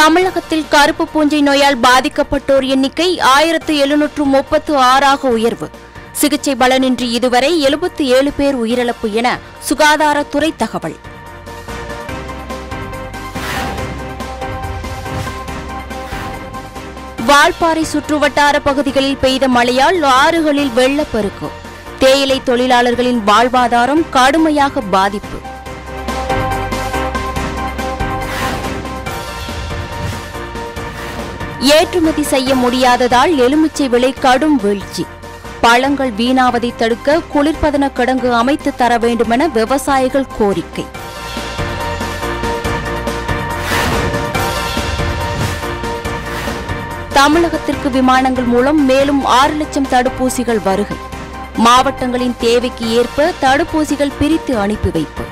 தமிழகத்தில் கருப்பு பூஞ்சை நோயால் பாதிக்கப்பட்டோர் எண்ணிக்கை ஆயிரத்து எழுநூற்று முப்பத்து ஆறாக உயர்வு சிகிச்சை பலனின்றி இதுவரை எழுபத்தி ஏழு பேர் உயிரிழப்பு என சுகாதாரத்துறை தகவல் வால்பாறை சுற்றுவட்டார பகுதிகளில் பெய்த மழையால் ஆறுகளில் வெள்ளப்பெருக்கு தேயிலை தொழிலாளர்களின் வாழ்வாதாரம் கடுமையாக பாதிப்பு ஏற்றுமதி செய்ய முடியாததால் எலுமிச்சை விலை கடும் வீழ்ச்சி பழங்கள் வீணாவதை தடுக்க குளிர்பதன கிடங்கு அமைத்து தர வேண்டுமென விவசாயிகள் கோரிக்கை தமிழகத்திற்கு விமானங்கள் மூலம் மேலும் ஆறு லட்சம் தடுப்பூசிகள் வருகை மாவட்டங்களின் தேவைக்கு ஏற்ப தடுப்பூசிகள் பிரித்து அனுப்பி வைப்பு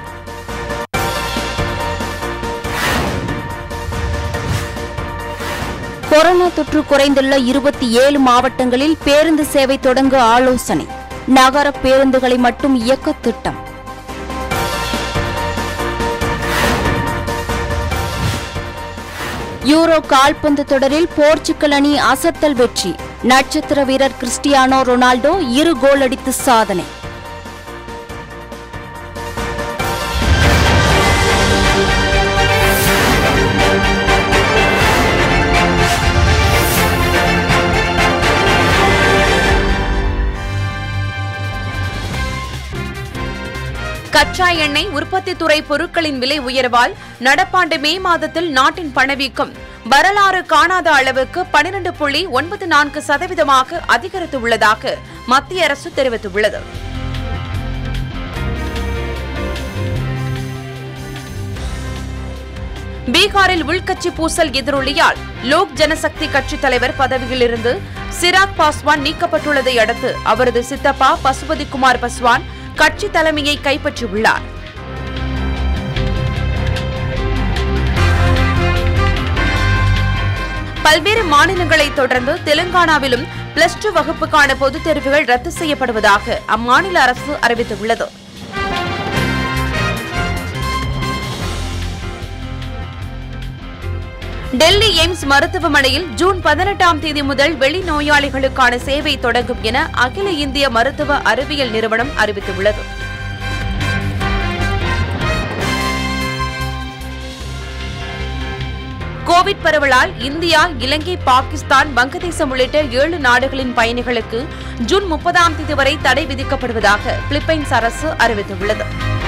கொரோனா தொற்று குறைந்துள்ள இருபத்தி ஏழு மாவட்டங்களில் பேருந்து சேவை தொடங்க ஆலோசனை நகர பேருந்துகளை மட்டும் இயக்க திட்டம் யூரோ கால்பந்து தொடரில் போர்ச்சுகல் அணி அசத்தல் வெற்றி நட்சத்திர வீரர் கிறிஸ்டியானோ ரொனால்டோ இரு கோல் அடித்து சாதனை கச்சா எண்ணெய் உற்பத்தி துறை பொருட்களின் விலை உயர்வால் நடப்பாண்டு மே மாதத்தில் நாட்டின் பணவீக்கம் வரலாறு காணாத அளவுக்கு பனிரெண்டு புள்ளி ஒன்பது நான்கு சதவீதமாக அதிகரித்துள்ளதாக மத்திய அரசு தெரிவித்துள்ளது பீகாரில் உள்கட்சி பூசல் எதிரொலியால் லோக் ஜனசக்தி கட்சித் தலைவர் பதவியிலிருந்து சிராக் பாஸ்வான் நீக்கப்பட்டுள்ளதை அடுத்து அவரது சித்தப்பா பசுபதி குமார் பஸ்வான் கட்சி தலைமையை கைப்பற்றியுள்ளார் பல்வேறு மாநிலங்களை தொடர்ந்து தெலுங்கானாவிலும் பிளஸ் டூ வகுப்புக்கான பொதுத் தேர்வுகள் ரத்து செய்யப்படுவதாக அம்மாநில அரசு அறிவித்துள்ளது டெல்லி எய்ம்ஸ் மருத்துவமனையில் ஜூன் பதினெட்டாம் தேதி முதல் வெளிநோயாளிகளுக்கான சேவை தொடங்கும் என அகில இந்திய மருத்துவ அறிவியல் நிறுவனம் அறிவித்துள்ளது கோவிட் பரவலால் இந்தியா இலங்கை பாகிஸ்தான் வங்கதேசம் உள்ளிட்ட ஏழு நாடுகளின் பயணிகளுக்கு ஜூன் முப்பதாம் தேதி வரை தடை விதிக்கப்படுவதாக பிலிப்பைன்ஸ் அரசு அறிவித்துள்ளது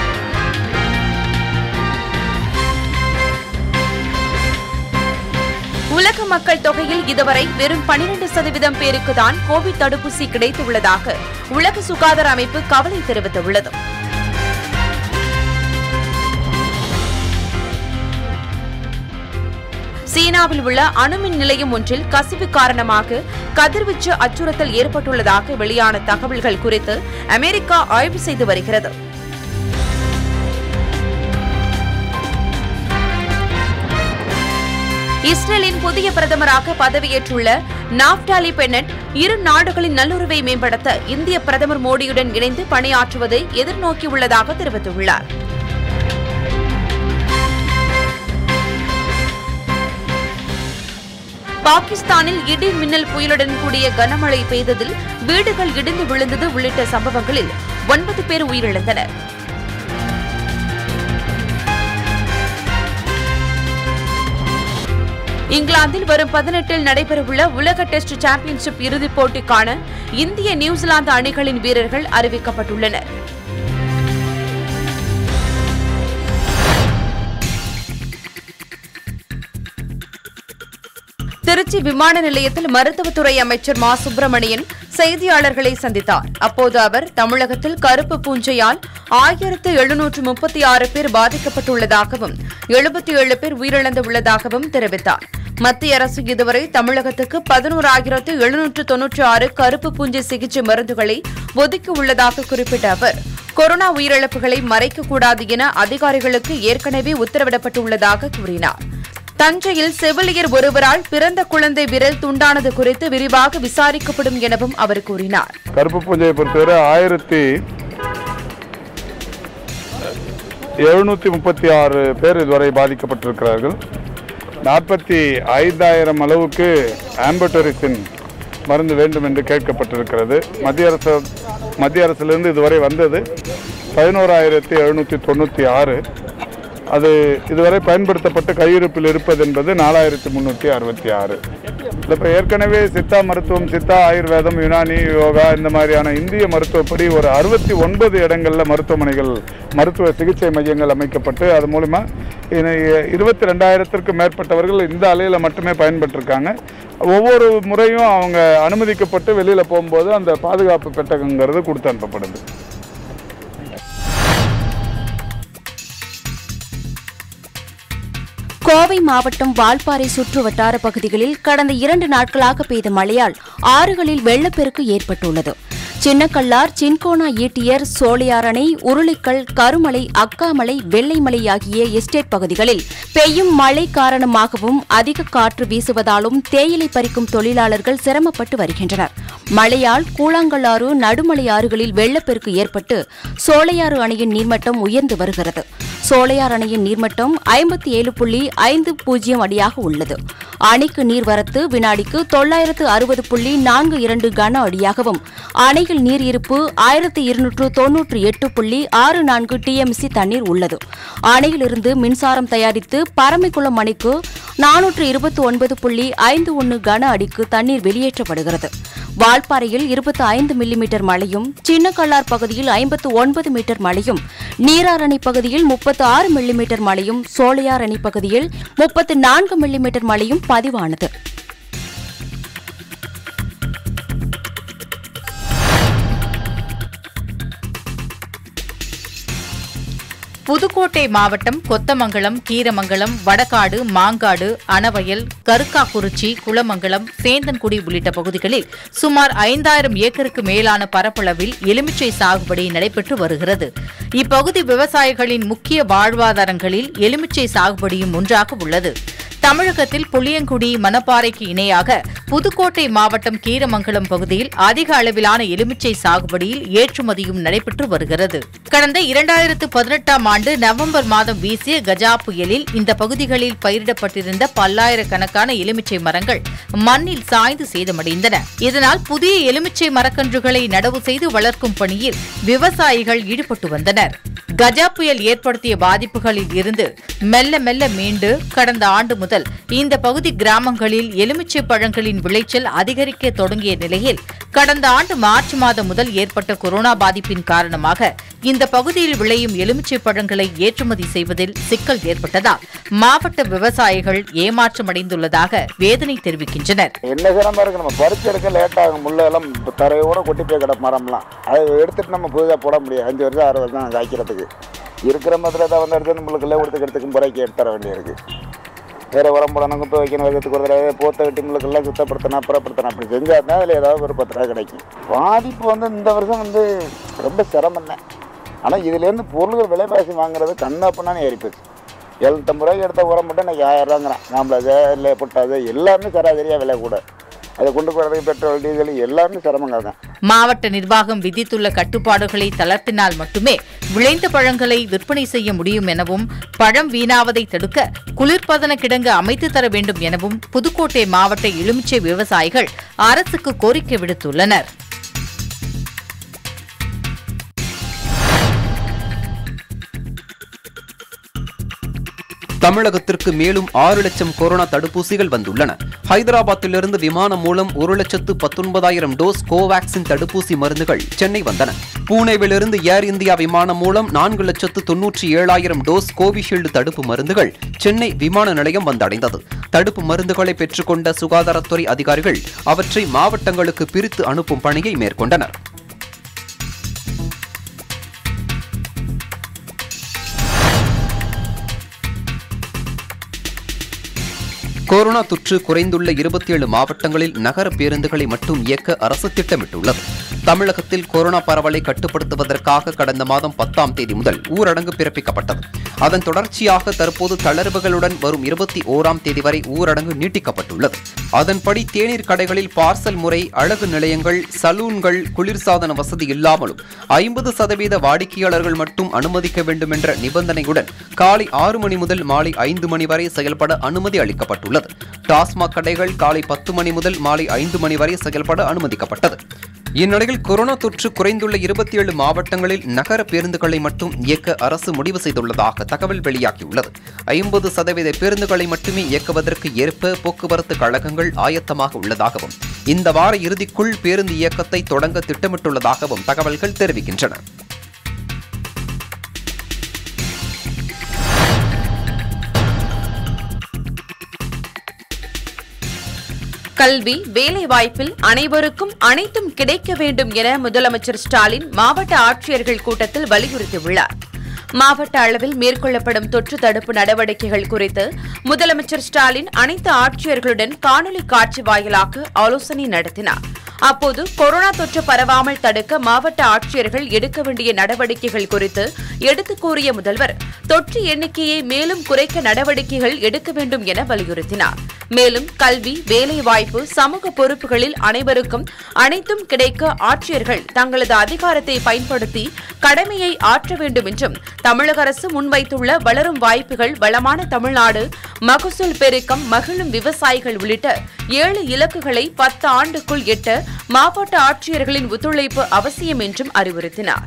உலக மக்கள் தொகையில் இதுவரை வெறும் 12% சதவீதம் பேருக்கு தான் கோவிட் தடுப்பூசி கிடைத்துள்ளதாக உலக சுகாதார அமைப்பு கவலை தெரிவித்துள்ளது சீனாவில் உள்ள அணுமின் நிலையம் ஒன்றில் கசிவு காரணமாக கதிர்வீச்சு அச்சுறுத்தல் ஏற்பட்டுள்ளதாக வெளியான தகவல்கள் குறித்து அமெரிக்கா ஆய்வு செய்து வருகிறது இஸ்ரேலின் புதிய பிரதமராக பதவியேற்றுள்ள நாப்டாலி பென்னட் இரு நாடுகளின் நல்லுறவை மேம்படுத்த இந்திய பிரதமர் மோடியுடன் இணைந்து பணியாற்றுவதை எதிர்நோக்கியுள்ளதாக தெரிவித்துள்ளார் பாகிஸ்தானில் இடி மின்னல் புயலுடன் கூடிய கனமழை பெய்ததில் வீடுகள் இடிந்து விழுந்தது உள்ளிட்ட சம்பவங்களில் ஒன்பது பேர் உயிரிழந்தனர் இங்கிலாந்தில் வரும் பதினெட்டில் நடைபெறவுள்ள உலக டெஸ்ட் சாம்பியன்ஷிப் இறுதிப் போட்டிக்கான இந்திய நியூசிலாந்து அணிகளின் வீரர்கள் அறிவிக்கப்பட்டுள்ளனர் திருச்சி விமான நிலையத்தில் மருத்துவத்துறை அமைச்சர் மா சுப்பிரமணியன் செய்தியாளர்களை சந்தித்தார் அப்போது அவர் தமிழகத்தில் கருப்பு பூஞ்சையால் ஆயிரத்து எழுநூற்று முப்பத்தி ஆறு பேர் பாதிக்கப்பட்டுள்ளதாகவும் எழுபத்தி ஏழு பேர் உயிரிழந்துள்ளதாகவும் தெரிவித்தார் மத்திய அரசு இதுவரை தமிழகத்துக்கு பதினோராயிரத்து எழுநூற்று தொன்னூற்றி ஆறு கருப்பு பூஞ்சை சிகிச்சை மருந்துகளை ஒதுக்கி உள்ளதாக குறிப்பிட்ட அவர் கொரோனா உயிரிழப்புகளை மறைக்கக்கூடாது என அதிகாரிகளுக்கு ஏற்கனவே உத்தரவிடப்பட்டுள்ளதாக கூறினார் தஞ்சையில் செவிலியர் ஒருவரால் பிறந்த குழந்தை விரல் துண்டானது குறித்து விரிவாக விசாரிக்கப்படும் எனவும் அவர் கூறினார் கருப்பு பூஞ்சையை பொறுத்தவரை ஆயிரத்தி எழுநூற்றி முப்பத்தி ஆறு பேர் இதுவரை பாதிக்கப்பட்டிருக்கிறார்கள் நாற்பத்தி ஐந்தாயிரம் அளவுக்கு ஆம்பட்டோரிசின் மருந்து வேண்டும் என்று கேட்கப்பட்டிருக்கிறது மத்திய அரசு மத்திய அரசிலிருந்து இதுவரை வந்தது பதினோராயிரத்தி எழுநூற்றி தொண்ணூற்றி ஆறு அது இதுவரை பயன்படுத்தப்பட்டு கையிருப்பில் இருப்பது என்பது நாலாயிரத்தி முந்நூற்றி அறுபத்தி ஆறு இப்போ ஏற்கனவே சித்தா மருத்துவம் சித்தா ஆயுர்வேதம் யுனானி யோகா இந்த மாதிரியான இந்திய மருத்துவப்படி ஒரு அறுபத்தி ஒன்பது இடங்களில் மருத்துவமனைகள் மருத்துவ சிகிச்சை மையங்கள் அமைக்கப்பட்டு அது மூலிமா இருபத்தி ரெண்டாயிரத்திற்கும் மேற்பட்டவர்கள் இந்த அலையில் மட்டுமே பயன்பட்டிருக்காங்க ஒவ்வொரு முறையும் அவங்க அனுமதிக்கப்பட்டு வெளியில் போகும்போது அந்த பாதுகாப்பு பெட்டகங்கிறது கொடுத்து அனுப்பப்படுது கோவை மாவட்டம் வால்பாறை சுற்று வட்டார பகுதிகளில் கடந்த இரண்டு நாட்களாக பெய்த மழையால் ஆறுகளில் வெள்ளப்பெருக்கு ஏற்பட்டுள்ளது சின்னக்கல்லார் சின்கோனா ஈட்டியர் சோழியாரணை உருளைக்கல் கருமலை அக்காமலை வெள்ளைமலை ஆகிய எஸ்டேட் பகுதிகளில் பெய்யும் மழை காரணமாகவும் அதிக காற்று வீசுவதாலும் தேயிலை பறிக்கும் தொழிலாளர்கள் சிரமப்பட்டு வருகின்றனர் மழையால் கூழாங்கல்லாறு நடுமலை ஆறுகளில் வெள்ளப்பெருக்கு ஏற்பட்டு சோலையாறு அணையின் நீர்மட்டம் உயர்ந்து வருகிறது சோலையார் அணையின் நீர்மட்டம் ஐம்பத்தி ஏழு புள்ளி ஐந்து பூஜ்ஜியம் அடியாக உள்ளது அணைக்கு நீர்வரத்து வினாடிக்கு தொள்ளாயிரத்து அறுபது புள்ளி நான்கு இரண்டு கன அடியாகவும் அணையில் நீர் இருப்பு ஆயிரத்து இருநூற்று தொன்னூற்று எட்டு புள்ளி ஆறு நான்கு டிஎம்சி தண்ணீர் உள்ளது அணையிலிருந்து மின்சாரம் தயாரித்து பரமைக்குளம் அணைக்கு நானூற்று இருபத்தி ஒன்பது புள்ளி ஐந்து ஒன்று கன அடிக்கு தண்ணீர் வெளியேற்றப்படுகிறது வால்பாறையில் இருபத்தி ஐந்து மில்லிமீட்டர் மழையும் சின்னக்கல்லார் பகுதியில் ஐம்பத்து ஒன்பது மீட்டர் மழையும் நீரார் அணை பகுதியில் முப்பத்து ஆறு மில்லிமீட்டர் மழையும் சோலையார் அணை பகுதியில் முப்பத்து நான்கு மில்லிமீட்டர் மழையும் பதிவானது புதுக்கோட்டை மாவட்டம் கொத்தமங்கலம் கீரமங்கலம் வடகாடு மாங்காடு அணவயல் கருக்காக்குறிச்சி குளமங்கலம் சேந்தன்குடி உள்ளிட்ட பகுதிகளில் சுமார் ஐந்தாயிரம் ஏக்கருக்கு மேலான பரப்பளவில் எலுமிச்சை சாகுபடி நடைபெற்று வருகிறது இப்பகுதி விவசாயிகளின் முக்கிய வாழ்வாதாரங்களில் எலுமிச்சை சாகுபடியும் ஒன்றாக உள்ளது தமிழகத்தில் புளியங்குடி மணப்பாறைக்கு இணையாக புதுக்கோட்டை மாவட்டம் கீரமங்கலம் பகுதியில் அதிக அளவிலான எலுமிச்சை சாகுபடியில் ஏற்றுமதியும் நடைபெற்று வருகிறது கடந்த இரண்டாயிரத்து பதினெட்டாம் ஆண்டு நவம்பர் மாதம் வீசிய கஜா புயலில் இந்த பகுதிகளில் பயிரிடப்பட்டிருந்த பல்லாயிரக்கணக்கான எலுமிச்சை மரங்கள் மண்ணில் சாய்ந்து சேதமடைந்தன இதனால் புதிய எலுமிச்சை மரக்கன்றுகளை நடவு செய்து வளர்க்கும் பணியில் விவசாயிகள் ஈடுபட்டு வந்தனர் கஜா புயல் ஏற்படுத்திய பாதிப்புகளில் இருந்து மெல்ல மெல்ல மீண்டு கடந்த ஆண்டு முதல் இந்த பகுதி கிராமங்களில் எலுமிச்சை பழங்களின் விளைச்சல் அதிகரிக்க தொடங்கிய நிலையில் கடந்த ஆண்டு மார்ச் மாதம் முதல் ஏற்பட்ட கொரோனா பாதிப்பின் காரணமாக இந்த பகுதியில் விளையும் எலுமிச்சை பழங்களை ஏற்றுமதி செய்வதில் சிக்கல் ஏற்பட்டதால் மாவட்ட விவசாயிகள் ஏமாற்றமடைந்துள்ளதாக வேதனை தெரிவிக்கின்றனர் என்ன சிரமம் இருக்கு நம்ம பறிச்சு எடுக்க லேட் ஆகும் முள்ளெல்லாம் தரையோட கொட்டி போய் கிடக்கு மரம்லாம் அதை எடுத்துட்டு நம்ம புதுசாக போட முடியாது அஞ்சு வருஷம் ஆறு வருஷம் காய்க்கிறதுக்கு இருக்கிற மரத்தில் தான் வந்து எடுத்து நம்மளுக்கு இல்லை கொடுத்துக்கிறதுக்கு முறைக்கு எடுத்து தர வேண்டியிருக்கு வேறு உரம் போடணும் குப்பை வைக்கணும் வருஷத்துக்கு ஒரு தடவை போத்த வெட்டி முள்ளுக்கெல்லாம் சுத்தப்படுத்தணும் அப்புறப்படுத்தணும் அப்படி செஞ்சால் தான் அதில் ஏதாவது ஒரு பத்து ரூபா கிடைக்கும் பாதிப்பு வந்து இந்த வருஷம் வந்து ரொம்ப சிரமம் தான் ஆனால் இதுலேருந்து பொருள்கள் விலைவாசி வாங்குறது கண்ணா பண்ணான்னு ஏறிப்போச்சு எழுநூத்தம்பது ரூபாய்க்கு எடுத்த உரம் மட்டும் எனக்கு ஆயிரம் ரூபாங்கிறான் நாம்பளது இல்லை புட்டாது எல்லாமே சராசரியாக விலை கூட அதை கொண்டு போகிறதுக்கு பெட்ரோல் டீசல் எல்லாமே சிரமங்க தான் மாவட்ட நிர்வாகம் விதித்துள்ள கட்டுப்பாடுகளை தளர்த்தினால் மட்டுமே விளைந்த பழங்களை விற்பனை செய்ய முடியும் எனவும் பழம் வீணாவதை தடுக்க குளிர்பதன கிடங்கு அமைத்து தர வேண்டும் எனவும் புதுக்கோட்டை மாவட்ட எலுமிச்சை விவசாயிகள் அரசுக்கு கோரிக்கை விடுத்துள்ளனர் தமிழகத்திற்கு மேலும் ஆறு லட்சம் கொரோனா தடுப்பூசிகள் வந்துள்ளன ஹைதராபாத்திலிருந்து விமானம் மூலம் ஒரு லட்சத்து பத்தொன்பதாயிரம் டோஸ் கோவாக்சின் தடுப்பூசி மருந்துகள் சென்னை வந்தன பூனேவிலிருந்து ஏர் இந்தியா விமானம் மூலம் நான்கு லட்சத்து தொன்னூற்றி ஏழாயிரம் டோஸ் கோவிஷீல்டு தடுப்பு மருந்துகள் சென்னை விமான நிலையம் வந்தடைந்தது தடுப்பு மருந்துகளை பெற்றுக்கொண்ட சுகாதாரத்துறை அதிகாரிகள் அவற்றை மாவட்டங்களுக்கு பிரித்து அனுப்பும் பணியை மேற்கொண்டனர் கொரோனா தொற்று குறைந்துள்ள இருபத்தி ஏழு மாவட்டங்களில் நகர பேருந்துகளை மட்டும் இயக்க அரசு திட்டமிட்டுள்ளது தமிழகத்தில் கொரோனா பரவலை கட்டுப்படுத்துவதற்காக கடந்த மாதம் பத்தாம் தேதி முதல் ஊரடங்கு பிறப்பிக்கப்பட்டது அதன் தொடர்ச்சியாக தற்போது தளர்வுகளுடன் வரும் இருபத்தி ஓராம் தேதி வரை ஊரடங்கு நீட்டிக்கப்பட்டுள்ளது அதன்படி தேநீர் கடைகளில் பார்சல் முறை அழகு நிலையங்கள் சலூன்கள் குளிர்சாதன வசதி இல்லாமலும் ஐம்பது சதவீத வாடிக்கையாளர்கள் மட்டும் அனுமதிக்க வேண்டும் என்ற நிபந்தனையுடன் காலை ஆறு மணி முதல் மாலை ஐந்து மணி வரை செயல்பட அனுமதி அளிக்கப்பட்டுள்ளது டாஸ்மாக் கடைகள் காலை பத்து மணி முதல் மாலை ஐந்து மணி வரை செயல்பட அனுமதிக்கப்பட்டது இந்நிலையில் கொரோனா தொற்று குறைந்துள்ள இருபத்தி ஏழு மாவட்டங்களில் நகர பேருந்துகளை மட்டும் இயக்க அரசு முடிவு செய்துள்ளதாக தகவல் வெளியாகியுள்ளது ஐம்பது சதவீத பேருந்துகளை மட்டுமே இயக்குவதற்கு ஏற்ப போக்குவரத்து கழகங்கள் ஆயத்தமாக உள்ளதாகவும் இந்த வார இறுதிக்குள் பேருந்து இயக்கத்தை தொடங்க திட்டமிட்டுள்ளதாகவும் தகவல்கள் தெரிவிக்கின்றன கல்வி வேலைவாய்ப்பில் அனைவருக்கும் அனைத்தும் கிடைக்க வேண்டும் என முதலமைச்சர் ஸ்டாலின் மாவட்ட ஆட்சியர்கள் கூட்டத்தில் வலியுறுத்தியுள்ளார் மாவட்ட அளவில் மேற்கொள்ளப்படும் தொற்று தடுப்பு நடவடிக்கைகள் குறித்து முதலமைச்சர் ஸ்டாலின் அனைத்து ஆட்சியர்களுடன் காணொலி காட்சி வாயிலாக ஆலோசனை நடத்தினார் அப்போது கொரோனா தொற்று பரவாமல் தடுக்க மாவட்ட ஆட்சியர்கள் எடுக்க வேண்டிய நடவடிக்கைகள் குறித்து எடுத்துக் கூறிய முதல்வர் தொற்று எண்ணிக்கையை மேலும் குறைக்க நடவடிக்கைகள் எடுக்க வேண்டும் என வலியுறுத்தினார் மேலும் கல்வி வேலைவாய்ப்பு சமூக பொறுப்புகளில் அனைவருக்கும் அனைத்தும் கிடைக்க ஆட்சியர்கள் தங்களது அதிகாரத்தை பயன்படுத்தி கடமையை ஆற்ற வேண்டும் என்றும் தமிழக அரசு முன்வைத்துள்ள வளரும் வாய்ப்புகள் வளமான தமிழ்நாடு மகசூல் பெருக்கம் மகிழும் விவசாயிகள் உள்ளிட்ட ஏழு இலக்குகளை பத்து ஆண்டுக்குள் எட்ட மாவட்ட ஆட்சியர்களின் ஒத்துழைப்பு அவசியம் என்றும் அறிவுறுத்தினார்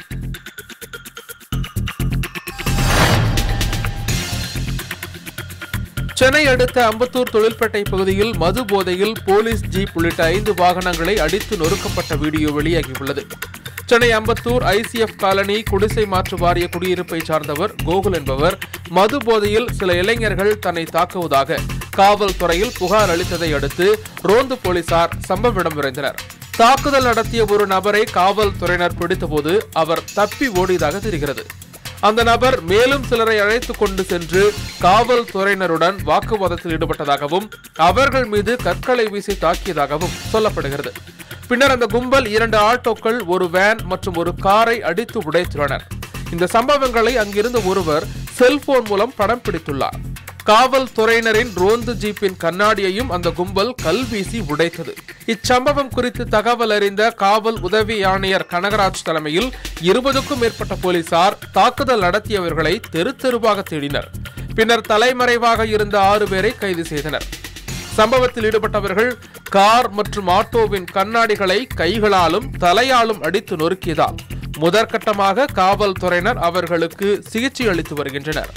சென்னை அடுத்த அம்பத்தூர் தொழில்பேட்டை பகுதியில் மது போதையில் போலீஸ் ஜீப் உள்ளிட்ட ஐந்து வாகனங்களை அடித்து நொறுக்கப்பட்ட வீடியோ வெளியாகியுள்ளது சென்னை அம்பத்தூர் ஐசிஎஃப் காலனி குடிசை மாற்று வாரிய குடியிருப்பை சார்ந்தவர் கோகுல் என்பவர் மது போதையில் சில இளைஞர்கள் தன்னை தாக்குவதாக காவல்துறையில் புகார் அளித்ததை அடுத்து ரோந்து போலீசார் சம்பவ இடம் விரைந்தனர் தாக்குதல் நடத்திய ஒரு நபரை காவல்துறையினர் பிடித்தபோது அவர் தப்பி ஓடியதாக தெரிகிறது அந்த நபர் மேலும் சிலரை அழைத்துக் கொண்டு சென்று காவல்துறையினருடன் வாக்குவாதத்தில் ஈடுபட்டதாகவும் அவர்கள் மீது கற்களை வீசி தாக்கியதாகவும் சொல்லப்படுகிறது பின்னர் அந்த கும்பல் இரண்டு ஆட்டோக்கள் ஒரு வேன் மற்றும் ஒரு காரை அடித்து உடைத்துள்ளனர் இந்த சம்பவங்களை அங்கிருந்த ஒருவர் செல்போன் மூலம் படம் பிடித்துள்ளார் காவல்துறையினரின் ரோந்து ஜீப்பின் கண்ணாடியையும் அந்த கும்பல் கல்வீசி உடைத்தது இச்சம்பவம் குறித்து தகவல் அறிந்த காவல் உதவி ஆணையர் கனகராஜ் தலைமையில் இருபதுக்கும் மேற்பட்ட போலீசார் தாக்குதல் நடத்தியவர்களை தெரு தெருவாக தேடினர் பின்னர் தலைமறைவாக இருந்த ஆறு பேரை கைது செய்தனர் சம்பவத்தில் ஈடுபட்டவர்கள் கார் மற்றும் ஆட்டோவின் கண்ணாடிகளை கைகளாலும் தலையாலும் அடித்து நொறுக்கியதால் முதற்கட்டமாக காவல்துறையினர் அவர்களுக்கு சிகிச்சை அளித்து வருகின்றனர்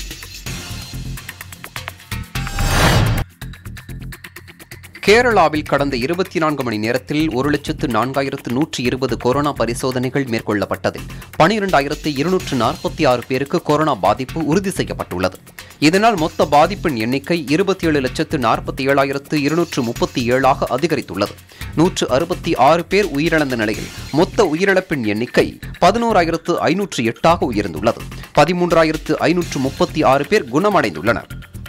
கேரளாவில் கடந்த இருபத்தி நான்கு மணி நேரத்தில் ஒரு லட்சத்து நான்காயிரத்து நூற்றி இருபது கொரோனா பரிசோதனைகள் மேற்கொள்ளப்பட்டதில் பனிரெண்டாயிரத்து இருநூற்று நாற்பத்தி ஆறு பேருக்கு கொரோனா பாதிப்பு உறுதி செய்யப்பட்டுள்ளது இதனால் மொத்த பாதிப்பின் எண்ணிக்கை இருபத்தி ஏழு லட்சத்து நாற்பத்தி ஏழாயிரத்து இருநூற்று முப்பத்தி ஏழாக அதிகரித்துள்ளது நூற்று அறுபத்தி ஆறு பேர் உயிரிழந்த நிலையில் மொத்த உயிரிழப்பின் எண்ணிக்கை பதினோராயிரத்து ஐநூற்று எட்டாக உயர்ந்துள்ளது பதிமூன்றாயிரத்து ஐநூற்று முப்பத்தி ஆறு பேர் குணமடைந்துள்ளனர்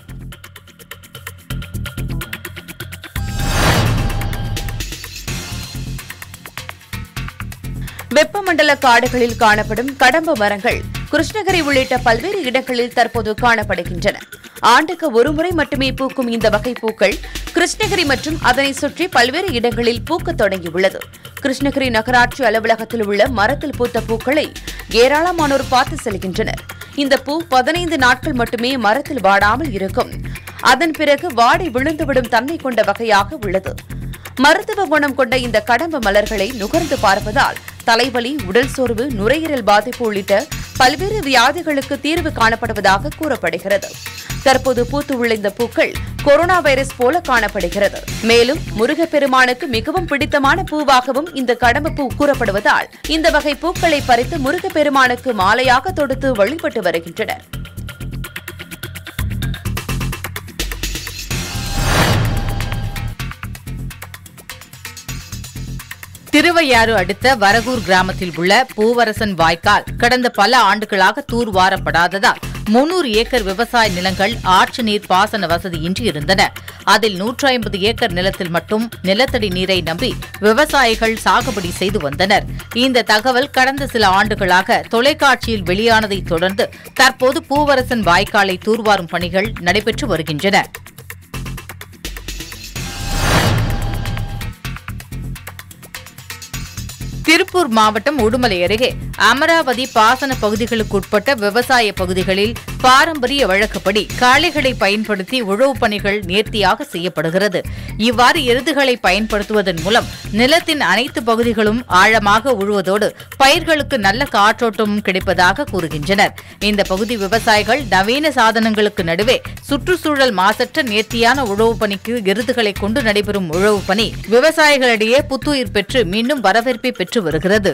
வெப்பமண்டல காடுகளில் காணப்படும் கடம்பு மரங்கள் கிருஷ்ணகிரி உள்ளிட்ட பல்வேறு இடங்களில் தற்போது காணப்படுகின்றன ஆண்டுக்கு ஒருமுறை மட்டுமே பூக்கும் இந்த வகை பூக்கள் கிருஷ்ணகிரி மற்றும் அதனை சுற்றி பல்வேறு இடங்களில் பூக்கத் தொடங்கியுள்ளது கிருஷ்ணகிரி நகராட்சி அலுவலகத்தில் உள்ள மரத்தில் பூத்த பூக்களை ஏராளமானோர் பார்த்து செல்கின்றனர் இந்த பூ பதினைந்து நாட்கள் மட்டுமே மரத்தில் வாடாமல் இருக்கும் அதன் பிறகு வாடி விழுந்துவிடும் தன்மை கொண்ட வகையாக உள்ளது மருத்துவ குணம் கொண்ட இந்த கடம்ப மலர்களை நுகர்ந்து பார்ப்பதால் தலைவலி உடல் சோர்வு நுரையீரல் பாதிப்பு உள்ளிட்ட பல்வேறு வியாதிகளுக்கு தீர்வு காணப்படுவதாக கூறப்படுகிறது தற்போது பூத்து உள்ள இந்த பூக்கள் கொரோனா வைரஸ் போல காணப்படுகிறது மேலும் முருகப்பெருமானுக்கு மிகவும் பிடித்தமான பூவாகவும் இந்த கடம்ப பூ கூறப்படுவதால் இந்த வகை பூக்களை பறித்து முருகப்பெருமானுக்கு மாலையாக தொடுத்து வழிபட்டு வருகின்றனர் திருவையாறு அடுத்த வரகூர் கிராமத்தில் உள்ள பூவரசன் வாய்க்கால் கடந்த பல ஆண்டுகளாக தூர்வாரப்படாததால் முன்னூறு ஏக்கர் விவசாய நிலங்கள் ஆற்று நீர் பாசன வசதியின்றி இருந்தன அதில் நூற்றி ஐம்பது ஏக்கர் நிலத்தில் மட்டும் நிலத்தடி நீரை நம்பி விவசாயிகள் சாகுபடி செய்து வந்தனர் இந்த தகவல் கடந்த சில ஆண்டுகளாக தொலைக்காட்சியில் வெளியானதைத் தொடர்ந்து தற்போது பூவரசன் வாய்க்காலை தூர்வாரும் பணிகள் நடைபெற்று வருகின்றன திருப்பூர் மாவட்டம் உடுமலை அருகே அமராவதி பாசன பகுதிகளுக்குட்பட்ட விவசாய பகுதிகளில் பாரம்பரிய வழக்கப்படி காளைகளை பயன்படுத்தி உழவு பணிகள் நேர்த்தியாக செய்யப்படுகிறது இவ்வாறு எருதுகளை பயன்படுத்துவதன் மூலம் நிலத்தின் அனைத்து பகுதிகளும் ஆழமாக உழுவதோடு பயிர்களுக்கு நல்ல காற்றோட்டமும் கிடைப்பதாக கூறுகின்றனர் இந்த பகுதி விவசாயிகள் நவீன சாதனங்களுக்கு நடுவே சுற்றுச்சூழல் மாசற்ற நேர்த்தியான உழவு பணிக்கு எருதுகளை கொண்டு நடைபெறும் உழவு பணி விவசாயிகளிடையே புத்துயிர் பெற்று மீண்டும் வரவேற்பை பெற்று வருகிறது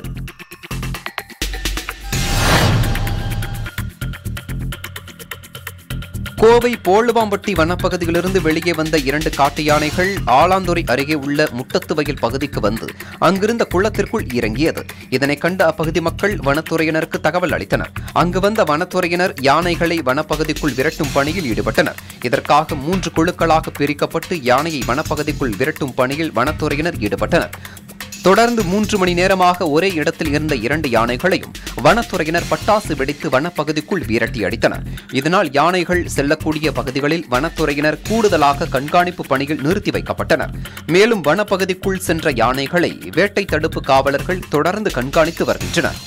கோவை போழுவாம்பட்டி வனப்பகுதியிலிருந்து வெளியே வந்த இரண்டு காட்டு யானைகள் ஆலாந்துறை அருகே உள்ள முட்டத்து வயல் பகுதிக்கு வந்து அங்கிருந்த குளத்திற்குள் இறங்கியது இதனை கண்ட அப்பகுதி மக்கள் வனத்துறையினருக்கு தகவல் அளித்தனர் அங்கு வந்த வனத்துறையினர் யானைகளை வனப்பகுதிக்குள் விரட்டும் பணியில் ஈடுபட்டனர் இதற்காக மூன்று குழுக்களாக பிரிக்கப்பட்டு யானையை வனப்பகுதிக்குள் விரட்டும் பணியில் வனத்துறையினர் ஈடுபட்டனர் தொடர்ந்து மூன்று மணி நேரமாக ஒரே இடத்தில் இருந்த இரண்டு யானைகளையும் வனத்துறையினர் பட்டாசு வெடித்து வனப்பகுதிக்குள் விரட்டி அடித்தனர் இதனால் யானைகள் செல்லக்கூடிய பகுதிகளில் வனத்துறையினர் கூடுதலாக கண்காணிப்பு பணியில் நிறுத்தி வைக்கப்பட்டனர் மேலும் வனப்பகுதிக்குள் சென்ற யானைகளை வேட்டை தடுப்பு காவலர்கள் தொடர்ந்து கண்காணித்து வருகின்றனர்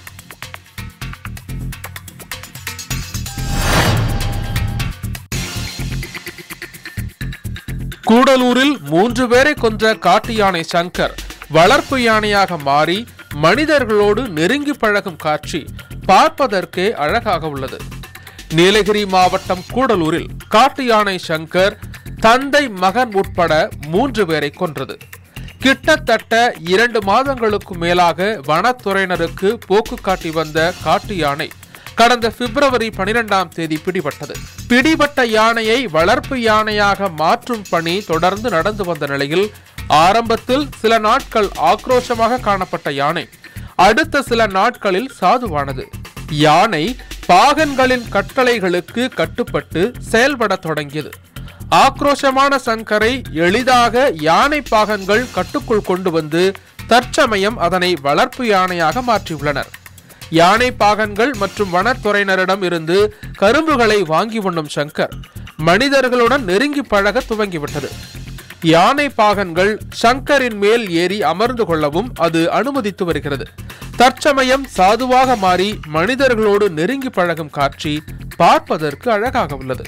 கூடலூரில் மூன்று பேரை கொன்ற காட்டு யானை சங்கர் வளர்ப்பு யானையாக மாறி மனிதர்களோடு நெருங்கி பழகும் காட்சி பார்ப்பதற்கே அழகாக உள்ளது நீலகிரி மாவட்டம் கூடலூரில் காட்டு யானை சங்கர் தந்தை மகன் உட்பட மூன்று பேரை கொன்றது கிட்டத்தட்ட இரண்டு மாதங்களுக்கு மேலாக வனத்துறையினருக்கு போக்கு காட்டி வந்த காட்டு யானை கடந்த பிப்ரவரி பனிரெண்டாம் தேதி பிடிபட்டது பிடிபட்ட யானையை வளர்ப்பு யானையாக மாற்றும் பணி தொடர்ந்து நடந்து வந்த நிலையில் ஆரம்பத்தில் சில நாட்கள் ஆக்ரோஷமாக காணப்பட்ட யானை அடுத்த சில நாட்களில் சாதுவானது யானை பாகன்களின் கட்டளைகளுக்கு கட்டுப்பட்டு செயல்படத் தொடங்கியது ஆக்ரோஷமான சங்கரை எளிதாக யானை பாகன்கள் கட்டுக்குள் கொண்டு வந்து தற்சமயம் அதனை வளர்ப்பு யானையாக மாற்றியுள்ளனர் யானை பாகன்கள் மற்றும் வனத்துறையினரிடம் இருந்து கரும்புகளை வாங்கி உண்ணும் சங்கர் மனிதர்களுடன் நெருங்கி பழக துவங்கிவிட்டது யானை பாகன்கள் சங்கரின் மேல் ஏறி அமர்ந்து கொள்ளவும் அது அனுமதித்து வருகிறது தற்சமயம் சாதுவாக மாறி மனிதர்களோடு நெருங்கி பழகும் காட்சி பார்ப்பதற்கு அழகாக உள்ளது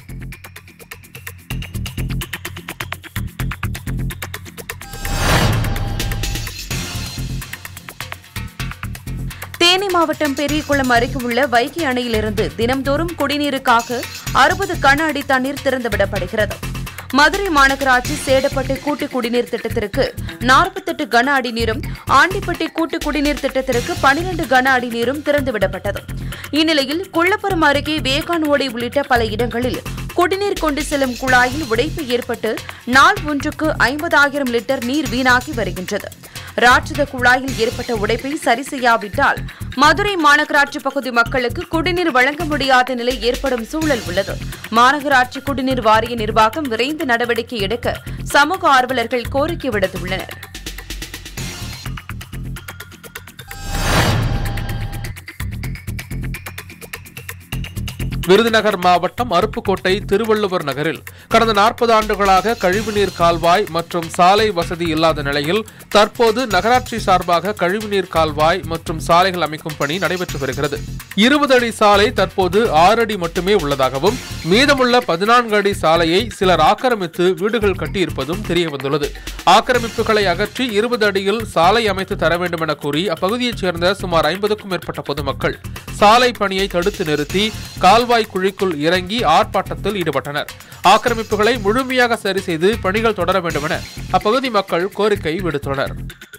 தேனி மாவட்டம் பெரியகுளம் அருகே உள்ள வைகை அணையிலிருந்து தினம்தோறும் குடிநீருக்காக அறுபது கன அடி தண்ணீர் திறந்துவிடப்படுகிறது மதுரை மாநகராட்சி சேடப்பட்டு கூட்டு குடிநீர் திட்டத்திற்கு நாற்பத்தெட்டு கன அடி நீரும் ஆண்டிப்பட்டி கூட்டு குடிநீர் திட்டத்திற்கு பனிரெண்டு கன அடி நீரும் திறந்துவிடப்பட்டது இந்நிலையில் குள்ளப்புறம் அருகே வேகான் ஓடை உள்ளிட்ட பல இடங்களில் குடிநீர் கொண்டு செல்லும் குழாயில் உடைப்பு ஏற்பட்டு நாள் ஒன்றுக்கு ஐம்பதாயிரம் லிட்டர் நீர் வீணாகி வருகின்றது ராட்சத குழாயில் ஏற்பட்ட உடைப்பை சரி செய்யாவிட்டால் மதுரை மாநகராட்சி பகுதி மக்களுக்கு குடிநீர் வழங்க முடியாத நிலை ஏற்படும் சூழல் உள்ளது மாநகராட்சி குடிநீர் வாரிய நிர்வாகம் விரைந்து நடவடிக்கை எடுக்க சமூக ஆர்வலர்கள் கோரிக்கை விடுத்துள்ளனர் விருதுநகர் மாவட்டம் அருப்புக்கோட்டை திருவள்ளுவர் நகரில் கடந்த நாற்பது ஆண்டுகளாக கழிவுநீர் கால்வாய் மற்றும் சாலை வசதி இல்லாத நிலையில் தற்போது நகராட்சி சார்பாக கழிவுநீர் கால்வாய் மற்றும் சாலைகள் அமைக்கும் பணி நடைபெற்று வருகிறது இருபது அடி சாலை தற்போது ஆறு அடி மட்டுமே உள்ளதாகவும் மீதமுள்ள பதினான்கு அடி சாலையை சிலர் ஆக்கிரமித்து வீடுகள் கட்டியிருப்பதும் தெரிய வந்துள்ளது ஆக்கிரமிப்புகளை அகற்றி இருபது அடியில் சாலை அமைத்து தர வேண்டும் என கூறி அப்பகுதியைச் சேர்ந்த சுமார் ஐம்பதுக்கும் மேற்பட்ட பொதுமக்கள் சாலை பணியை தடுத்து நிறுத்தி கால்வாய் குழிக்குள் இறங்கி ஆர்ப்பாட்டத்தில் ஈடுபட்டனர் ஆக்கிரமிப்புகளை முழுமையாக சரி செய்து பணிகள் தொடர வேண்டும் என அப்பகுதி மக்கள் கோரிக்கை விடுத்துள்ளனர்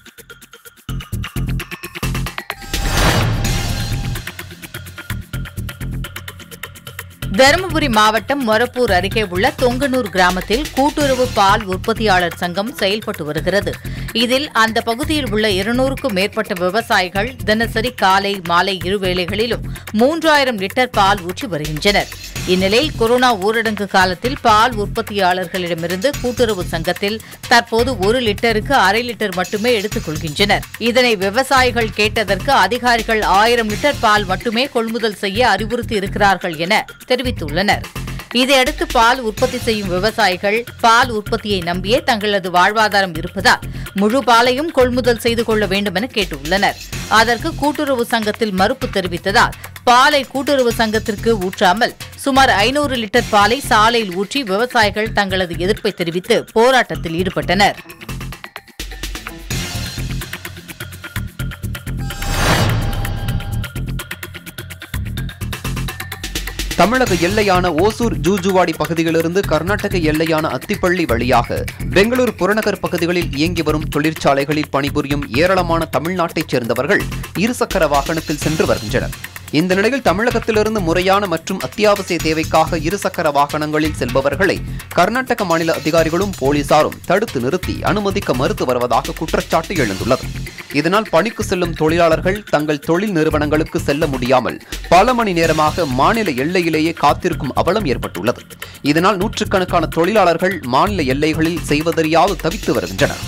தருமபுரி மாவட்டம் மொரப்பூர் அருகே உள்ள தொங்கனூர் கிராமத்தில் கூட்டுறவு பால் உற்பத்தியாளர் சங்கம் செயல்பட்டு வருகிறது இதில் அந்த பகுதியில் உள்ள இருநூறுக்கும் மேற்பட்ட விவசாயிகள் தினசரி காலை மாலை இருவேளைகளிலும் மூன்றாயிரம் லிட்டர் பால் ஊற்றி வருகின்றனர் இந்நிலையில் கொரோனா ஊரடங்கு காலத்தில் பால் உற்பத்தியாளர்களிடமிருந்து கூட்டுறவு சங்கத்தில் தற்போது ஒரு லிட்டருக்கு அரை லிட்டர் மட்டுமே எடுத்துக் கொள்கின்றனர் இதனை விவசாயிகள் கேட்டதற்கு அதிகாரிகள் ஆயிரம் லிட்டர் பால் மட்டுமே கொள்முதல் செய்ய அறிவுறுத்தி இருக்கிறார்கள் என தெரிவித்துள்ளனர் இதையடுத்து பால் உற்பத்தி செய்யும் விவசாயிகள் பால் உற்பத்தியை நம்பியே தங்களது வாழ்வாதாரம் இருப்பதால் முழு பாலையும் கொள்முதல் செய்து கொள்ள வேண்டும் என கேட்டுள்ளனர் அதற்கு கூட்டுறவு சங்கத்தில் மறுப்பு தெரிவித்ததால் பாலை கூட்டுறவு சங்கத்திற்கு ஊற்றாமல் சுமார் ஐநூறு லிட்டர் பாலை சாலையில் ஊற்றி விவசாயிகள் தங்களது எதிர்ப்பை தெரிவித்து போராட்டத்தில் ஈடுபட்டனர் தமிழக எல்லையான ஓசூர் ஜூஜுவாடி பகுதியிலிருந்து கர்நாடக எல்லையான அத்திப்பள்ளி வழியாக பெங்களூரு புறநகர் பகுதிகளில் இயங்கி வரும் தொழிற்சாலைகளில் பணிபுரியும் ஏராளமான தமிழ்நாட்டைச் சேர்ந்தவர்கள் இருசக்கர வாகனத்தில் சென்று வருகின்றனர் இந்த நிலையில் தமிழகத்திலிருந்து முறையான மற்றும் அத்தியாவசிய தேவைக்காக இருசக்கர வாகனங்களில் செல்பவர்களை கர்நாடக மாநில அதிகாரிகளும் போலீசாரும் தடுத்து நிறுத்தி அனுமதிக்க மறுத்து வருவதாக குற்றச்சாட்டு எழுந்துள்ளது இதனால் பணிக்கு செல்லும் தொழிலாளர்கள் தங்கள் தொழில் நிறுவனங்களுக்கு செல்ல முடியாமல் பல மணி நேரமாக மாநில எல்லையிலேயே காத்திருக்கும் அவலம் ஏற்பட்டுள்ளது இதனால் நூற்றுக்கணக்கான தொழிலாளர்கள் மாநில எல்லைகளில் செய்வதறியாது தவித்து வருகின்றனர்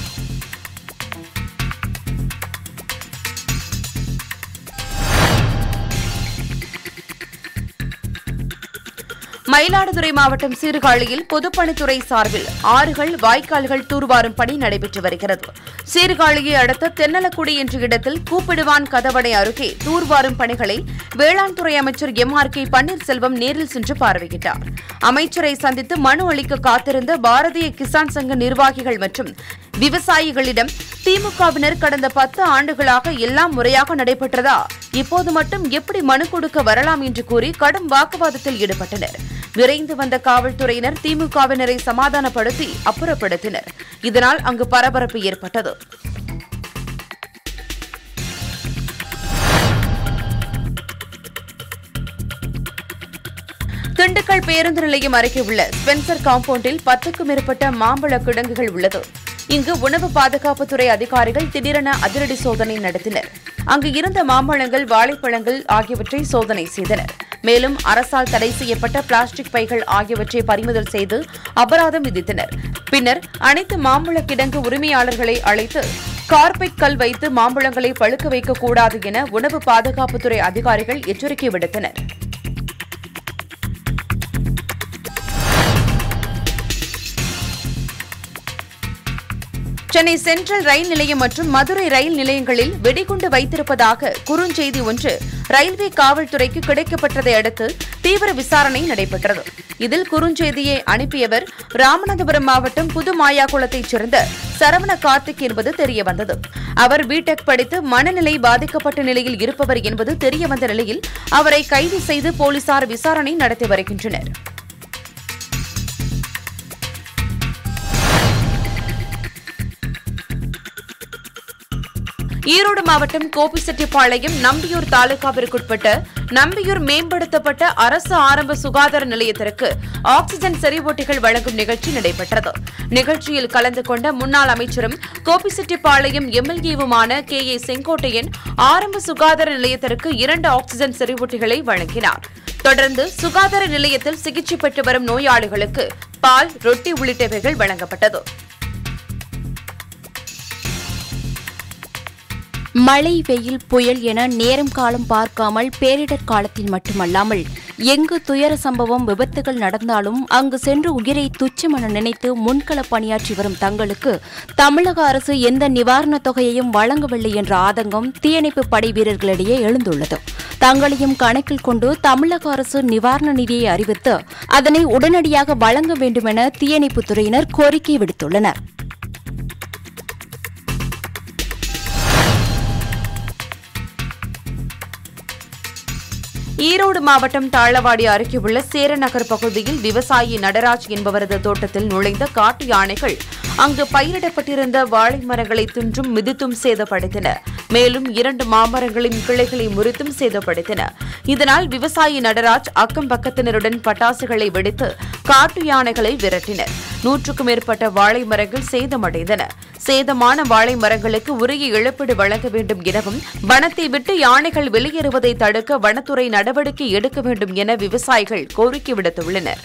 மயிலாடுதுறை மாவட்டம் சீர்காழியில் பொதுப்பணித்துறை சார்பில் ஆறுகள் வாய்க்கால்கள் தூர்வாரும் பணி நடைபெற்று வருகிறது சீர்காழியை அடுத்த தென்னலக்குடி என்ற இடத்தில் கூப்பிடுவான் கதவணை அருகே தூர்வாரும் பணிகளை வேளாண் துறை அமைச்சர் எம் ஆர் கே பன்னீர்செல்வம் நேரில் சென்று பார்வையிட்டார் அமைச்சரை சந்தித்து மனு அளிக்க காத்திருந்த பாரதிய கிசான் சங்க நிர்வாகிகள் மற்றும் விவசாயிகளிடம் திமுகவினர் கடந்த பத்து ஆண்டுகளாக எல்லாம் முறையாக நடைபெற்றதா இப்போது மட்டும் எப்படி மனு கொடுக்க வரலாம் என்று கூறி கடும் வாக்குவாதத்தில் ஈடுபட்டனர் விரைந்து வந்த காவல்துறையினர் திமுகவினரை சமாதானப்படுத்தி அப்புறப்படுத்தினர் இதனால் அங்கு பரபரப்பு ஏற்பட்டது திண்டுக்கல் பேருந்து நிலையம் அருகே உள்ள ஸ்பென்சர் காம்பவுண்டில் பத்துக்கும் மேற்பட்ட மாம்பழ கிடங்குகள் உள்ளது இங்கு உணவு பாதுகாப்புத்துறை அதிகாரிகள் திடீரென அதிரடி சோதனை நடத்தினர் அங்கு இருந்த மாம்பழங்கள் வாழைப்பழங்கள் ஆகியவற்றை சோதனை செய்தனர் மேலும் அரசால் தடை செய்யப்பட்ட பிளாஸ்டிக் பைகள் ஆகியவற்றை பறிமுதல் செய்து அபராதம் விதித்தனர் பின்னர் அனைத்து மாம்பழ கிடங்கு உரிமையாளர்களை அழைத்து கார்பெட் கல் வைத்து மாம்பழங்களை பழுக்க வைக்கக்கூடாது என உணவு பாதுகாப்புத்துறை அதிகாரிகள் எச்சரிக்கை விடுத்தனர் சென்னை சென்ட்ரல் ரயில் நிலையம் மற்றும் மதுரை ரயில் நிலையங்களில் வெடிகுண்டு வைத்திருப்பதாக குறுஞ்செய்தி ஒன்று ரயில்வே காவல்துறைக்கு கிடைக்கப்பட்டதை அடுத்து தீவிர விசாரணை நடைபெற்றது இதில் குறுஞ்செய்தியை அனுப்பியவர் ராமநாதபுரம் மாவட்டம் புது மாயாகுளத்தைச் சேர்ந்த சரவண கார்த்திக் என்பது தெரியவந்தது அவர் பிடெக் படித்து மனநிலை பாதிக்கப்பட்ட நிலையில் இருப்பவர் என்பது தெரியவந்த நிலையில் அவரை கைது செய்து போலீசார் விசாரணை நடத்தி வருகின்றனர் ஈரோடு மாவட்டம் கோபிச்செட்டிப்பாளையம் நம்பியூர் தாலுகாவிற்குட்பட்ட நம்பியூர் மேம்படுத்தப்பட்ட அரசு ஆரம்ப சுகாதார நிலையத்திற்கு ஆக்ஸிஜன் செறிவூட்டிகள் வழங்கும் நிகழ்ச்சி நடைபெற்றது நிகழ்ச்சியில் கலந்து கொண்ட முன்னாள் அமைச்சரும் கோபிச்செட்டிப்பாளையம் எம்எல்ஏவுமான கே ஏ செங்கோட்டையன் ஆரம்ப சுகாதார நிலையத்திற்கு இரண்டு ஆக்ஸிஜன் செறிவூட்டிகளை வழங்கினார் தொடர்ந்து சுகாதார நிலையத்தில் சிகிச்சை பெற்று வரும் நோயாளிகளுக்கு பால் ரொட்டி உள்ளிட்டவைகள் வழங்கப்பட்டது மழை வெயில் புயல் என நேரம் காலம் பார்க்காமல் பேரிடர் காலத்தில் மட்டுமல்லாமல் எங்கு துயர சம்பவம் விபத்துகள் நடந்தாலும் அங்கு சென்று உயிரை துச்சமென நினைத்து முன்கள பணியாற்றி வரும் தங்களுக்கு தமிழக அரசு எந்த நிவாரணத் தொகையையும் வழங்கவில்லை என்ற ஆதங்கம் தீயணைப்பு படை வீரர்களிடையே எழுந்துள்ளது தங்களையும் கணக்கில் கொண்டு தமிழக அரசு நிவாரண நிதியை அறிவித்து அதனை உடனடியாக வழங்க வேண்டுமென தீயணைப்புத் துறையினர் கோரிக்கை விடுத்துள்ளனர் ஈரோடு மாவட்டம் தாளவாடி அருகே உள்ள சேரநகர் பகுதியில் விவசாயி நடராஜ் என்பவரது தோட்டத்தில் நுழைந்த காட்டு யானைகள் அங்கு பயிரிடப்பட்டிருந்த வாழை மரங்களை தின்றும் மிதித்தும் சேதப்படுத்தின மேலும் இரண்டு மாமரங்களின் கிளைகளை முறித்தும் சேதப்படுத்தின இதனால் விவசாயி நடராஜ் அக்கம் பக்கத்தினருடன் பட்டாசுகளை வெடித்து காட்டு யானைகளை விரட்டினர் நூற்றுக்கும் மேற்பட்ட வாழை மரங்கள் சேதமடைந்தன சேதமான வாழை மரங்களுக்கு உரிய இழப்பீடு வழங்க வேண்டும் எனவும் வனத்தை விட்டு யானைகள் வெளியேறுவதை தடுக்க வனத்துறை நடவடிக்கை எடுக்க வேண்டும் என விவசாயிகள் கோரிக்கை விடுத்துள்ளனர்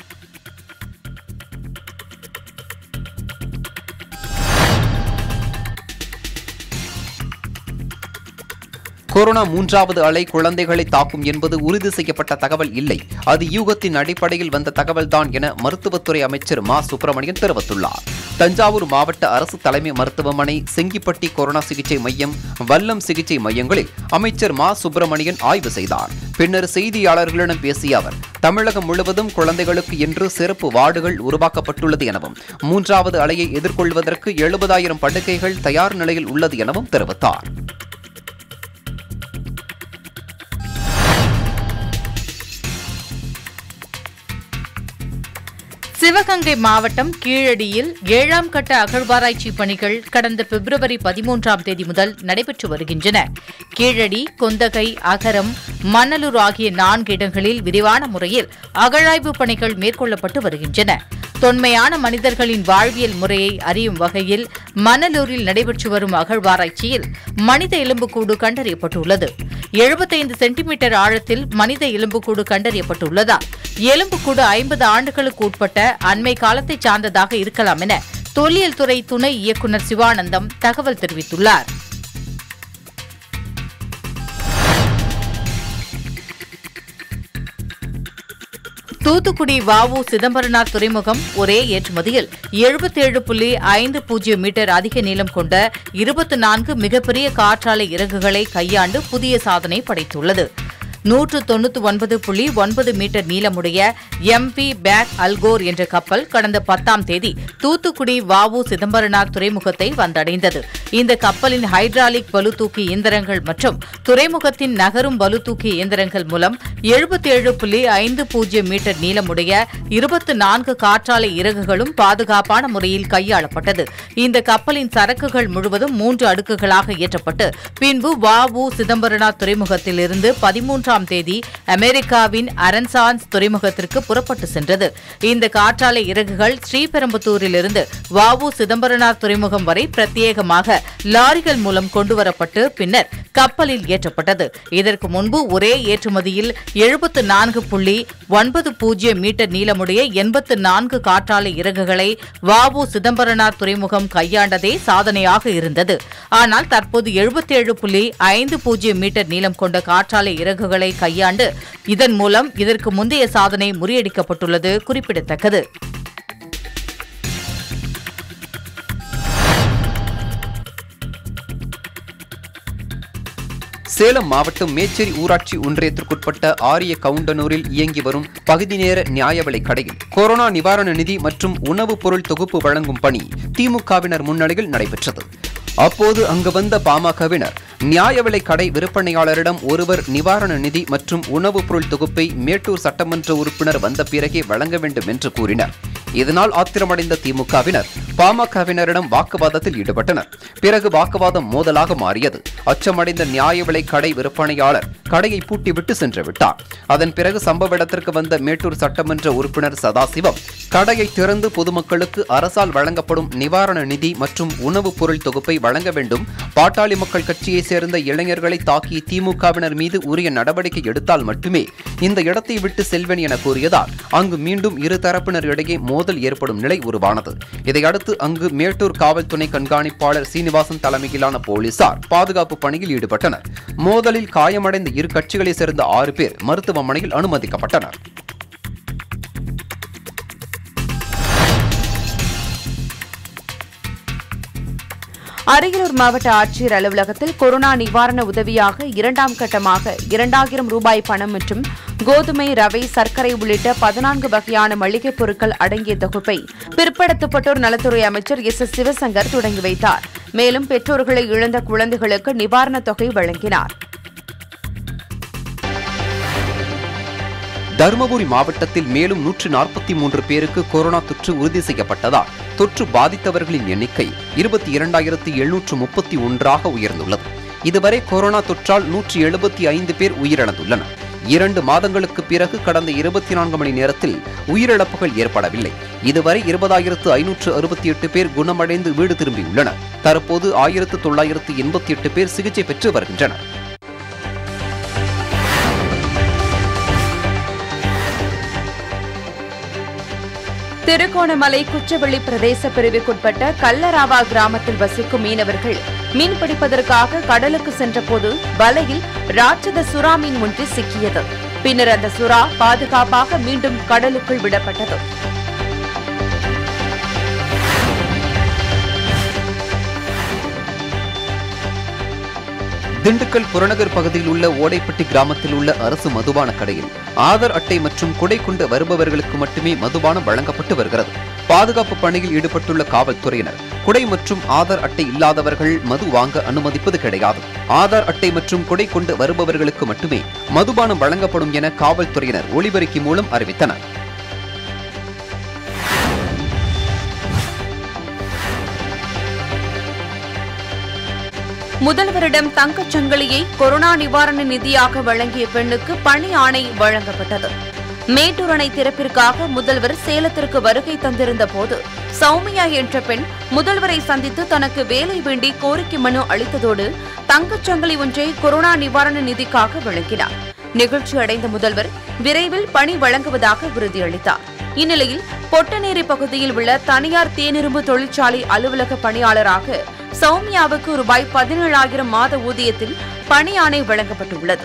கொரோனா மூன்றாவது அலை குழந்தைகளை தாக்கும் என்பது உறுதி செய்யப்பட்ட தகவல் இல்லை அது யூகத்தின் அடிப்படையில் வந்த தகவல்தான் என மருத்துவத்துறை அமைச்சர் மா சுப்பிரமணியன் தெரிவித்துள்ளார் தஞ்சாவூர் மாவட்ட அரசு தலைமை மருத்துவமனை செங்கிப்பட்டி கொரோனா சிகிச்சை மையம் வல்லம் சிகிச்சை மையங்களில் அமைச்சர் மா சுப்பிரமணியன் ஆய்வு செய்தார் பின்னர் செய்தியாளர்களிடம் பேசிய அவர் தமிழகம் முழுவதும் குழந்தைகளுக்கு என்று சிறப்பு வார்டுகள் உருவாக்கப்பட்டுள்ளது எனவும் மூன்றாவது அலையை எதிர்கொள்வதற்கு எழுபதாயிரம் படுக்கைகள் தயார் நிலையில் உள்ளது எனவும் தெரிவித்தார் சிவகங்கை மாவட்டம் கீழடியில் ஏழாம் கட்ட அகழ்வாராய்ச்சி பணிகள் கடந்த பிப்ரவரி பதிமூன்றாம் தேதி முதல் நடைபெற்று வருகின்றன கீழடி கொந்தகை அகரம் மணலூர் ஆகிய நான்கு இடங்களில் விரிவான முறையில் அகழாய்வு பணிகள் மேற்கொள்ளப்பட்டு வருகின்றன தொன்மையான மனிதர்களின் வாழ்வியல் முறையை அறியும் வகையில் மணலூரில் நடைபெற்று வரும் அகழ்வாராய்ச்சியில் மனித எலும்புக்கூடு கண்டறியப்பட்டுள்ளது எழுபத்தைந்து சென்டிமீட்டர் ஆழத்தில் மனித எலும்புக்கூடு கண்டறியப்பட்டுள்ளதால் எலும்புக்கூடு ஐம்பது ஆண்டுகளுக்கு உட்பட்ட அண்மை காலத்தை சார்ந்ததாக இருக்கலாம் என தொல்லியல் துறை துணை இயக்குநர் சிவானந்தம் தகவல் தெரிவித்துள்ளார் தூத்துக்குடி வாவு சிதம்பரனார் துறைமுகம் ஒரே ஏற்றுமதியில் எழுபத்தேழு புள்ளி ஐந்து பூஜ்ஜியம் மீட்டர் அதிக நீளம் கொண்ட இருபத்தி நான்கு மிகப்பெரிய காற்றாலை இறகுகளை கையாண்டு புதிய சாதனை படைத்துள்ளது நூற்று தொண்ணூற்று ஒன்பது புள்ளி ஒன்பது மீட்டர் நீளமுடைய எம்பி பேக் அல்கோர் என்ற கப்பல் கடந்த பத்தாம் தேதி தூத்துக்குடி வாவு சிதம்பரனார் துறைமுகத்தை வந்தடைந்தது இந்த கப்பலின் ஹைட்ராலிக் பளுதூக்கி இயந்திரங்கள் மற்றும் துறைமுகத்தின் நகரும் பளுதூக்கி இயந்திரங்கள் மூலம் எழுபத்தேழு புள்ளி ஐந்து பூஜ்ஜியம் மீட்டர் நீளமுடைய இருபத்தி நான்கு காற்றாலை இறகுகளும் பாதுகாப்பான முறையில் கையாளப்பட்டது இந்த கப்பலின் சரக்குகள் முழுவதும் மூன்று அடுக்குகளாக ஏற்றப்பட்டு பின்பு வாவு சிதம்பரனார் துறைமுகத்திலிருந்து பதிமூன்றாம் தேதி அமெரிக்காவின் அரன்சான்ஸ் துறைமுகத்திற்கு புறப்பட்டு சென்றது இந்த காற்றாலை இறகுகள் ஸ்ரீபெரும்புத்தூரிலிருந்து வாவு சிதம்பரனார் துறைமுகம் வரை பிரத்யேகமாக லாரிகள் மூலம் கொண்டுவரப்பட்டு பின்னர் கப்பலில் ஏற்றப்பட்டது இதற்கு முன்பு ஒரே ஏற்றுமதியில் எழுபத்து நான்கு புள்ளி ஒன்பது பூஜ்ஜியம் மீட்டர் நீளமுடைய எண்பத்து நான்கு காற்றாலை இறகுகளை வாவு சிதம்பரனார் துறைமுகம் கையாண்டதே சாதனையாக இருந்தது ஆனால் தற்போது எழுபத்தேழு புள்ளி ஐந்து பூஜ்ஜியம் மீட்டர் நீளம் கொண்ட காற்றாலை இறகுகளை கையாண்டு இதன் மூலம் இதற்கு முந்தைய சாதனை முறியடிக்கப்பட்டுள்ளது குறிப்பிடத்தக்கது சேலம் மாவட்டம் மேச்சேரி ஊராட்சி ஒன்றியத்திற்குட்பட்ட ஆரிய கவுண்டனூரில் இயங்கி வரும் பகுதி நேர நியாய விலைக் கடையில் கொரோனா நிவாரண நிதி மற்றும் உணவுப் பொருள் தொகுப்பு வழங்கும் பணி திமுகவினர் முன்னிலையில் நடைபெற்றது அப்போது அங்கு வந்த பாமகவினர் நியாய விலைக் கடை விற்பனையாளரிடம் ஒருவர் நிவாரண நிதி மற்றும் உணவுப் பொருள் தொகுப்பை மேட்டூர் சட்டமன்ற உறுப்பினர் வந்த பிறகே வழங்க வேண்டும் என்று கூறினர் இதனால் ஆத்திரமடைந்த திமுகவினர் பாமகவினரிடம் வாக்குவாதத்தில் ஈடுபட்டனர் பிறகு வாக்குவாதம் மோதலாக மாறியது அச்சமடைந்த நியாய விலை கடை விற்பனையாளர் கடையை பூட்டிவிட்டு சென்று விட்டார் அதன் பிறகு சம்பவ இடத்திற்கு வந்த மேட்டூர் சட்டமன்ற உறுப்பினர் சதாசிவம் கடையை திறந்து பொதுமக்களுக்கு அரசால் வழங்கப்படும் நிவாரண நிதி மற்றும் உணவுப் பொருள் தொகுப்பை வழங்க வேண்டும் பாட்டாளி மக்கள் கட்சியை சேர்ந்த இளைஞர்களை தாக்கிய திமுகவினர் மீது உரிய நடவடிக்கை எடுத்தால் மட்டுமே இந்த இடத்தை விட்டு செல்வேன் என கூறியதால் அங்கு மீண்டும் இரு தரப்பினர் இடையே மோதல் ஏற்படும் நிலை உருவானது இதையடுத்து அங்கு மேட்டூர் காவல் துணை கண்காணிப்பாளர் சீனிவாசன் தலைமையிலான போலீசார் பாதுகாப்பு பணியில் ஈடுபட்டனர் மோதலில் காயமடைந்த இரு கட்சிகளை சேர்ந்த ஆறு பேர் மருத்துவமனையில் அனுமதிக்கப்பட்டனர் அரியலூர் மாவட்ட ஆட்சியர் அலுவலகத்தில் கொரோனா நிவாரண உதவியாக இரண்டாம் கட்டமாக இரண்டாயிரம் ரூபாய் பணம் மற்றும் கோதுமை ரவை சர்க்கரை உள்ளிட்ட பதினான்கு வகையான மளிகைப் பொருட்கள் அடங்கிய தொகுப்பை பிற்படுத்தப்பட்டோர் நலத்துறை அமைச்சர் எஸ் எஸ் சிவசங்கர் தொடங்கி வைத்தார் மேலும் பெற்றோர்களை இழந்த குழந்தைகளுக்கு நிவாரணத் தொகை வழங்கினார் தருமபுரி மாவட்டத்தில் மேலும் நூற்று நாற்பத்தி மூன்று பேருக்கு கொரோனா தொற்று உறுதி செய்யப்பட்டதால் தொற்று பாதித்தவர்களின் எண்ணிக்கை இருபத்தி இரண்டாயிரத்து எழுநூற்று முப்பத்தி ஒன்றாக உயர்ந்துள்ளது இதுவரை கொரோனா தொற்றால் நூற்றி எழுபத்தி ஐந்து பேர் உயிரிழந்துள்ளனர் இரண்டு மாதங்களுக்கு பிறகு கடந்த இருபத்தி நான்கு மணி நேரத்தில் உயிரிழப்புகள் ஏற்படவில்லை இதுவரை இருபதாயிரத்து ஐநூற்று அறுபத்தி எட்டு பேர் குணமடைந்து வீடு திரும்பியுள்ளனர் தற்போது ஆயிரத்து தொள்ளாயிரத்து எண்பத்தி எட்டு பேர் சிகிச்சை பெற்று வருகின்றனர் திருகோணமலை குச்சவெளி பிரதேச பிரிவுக்குட்பட்ட கல்லராவா கிராமத்தில் வசிக்கும் மீனவர்கள் மீன் பிடிப்பதற்காக கடலுக்கு சென்றபோது வலையில் ராட்சத சுறா மீன் ஒன்று சிக்கியது பின்னர் அந்த சுறா பாதுகாப்பாக மீண்டும் கடலுக்குள் விடப்பட்டது திண்டுக்கல் புறநகர் பகுதியில் உள்ள ஓடைப்பட்டி கிராமத்தில் உள்ள அரசு மதுபான கடையில் ஆதார் அட்டை மற்றும் குடை கொண்டு வருபவர்களுக்கு மட்டுமே மதுபானம் வழங்கப்பட்டு வருகிறது பாதுகாப்பு பணியில் ஈடுபட்டுள்ள காவல்துறையினர் குடை மற்றும் ஆதார் அட்டை இல்லாதவர்கள் மது வாங்க அனுமதிப்பது கிடையாது ஆதார் அட்டை மற்றும் குடை கொண்டு வருபவர்களுக்கு மட்டுமே மதுபானம் வழங்கப்படும் என காவல்துறையினர் ஒளிபெருக்கி மூலம் அறிவித்தனர் முதல்வரிடம் தங்கச் சங்கிலியை கொரோனா நிவாரண நிதியாக வழங்கிய பெண்ணுக்கு பணி ஆணை வழங்கப்பட்டது மேட்டூர் அணை திறப்பிற்காக முதல்வர் சேலத்திற்கு வருகை தந்திருந்த போது சௌமியா என்ற பெண் முதல்வரை சந்தித்து தனக்கு வேலை வேண்டி கோரிக்கை மனு அளித்ததோடு தங்கச் சங்கிலி ஒன்றை கொரோனா நிவாரண நிதிக்காக வழங்கினார் நிகழ்ச்சி அடைந்த முதல்வர் விரைவில் பணி வழங்குவதாக உறுதியளித்தார் இந்நிலையில் பொட்டநேரி பகுதியில் உள்ள தனியார் தேனிரும்பு தொழிற்சாலை அலுவலக பணியாளராக சௌமியாவுக்கு ரூபாய் பதினேழாயிரம் மாத ஊதியத்தில் பணி ஆணை வழங்கப்பட்டுள்ளது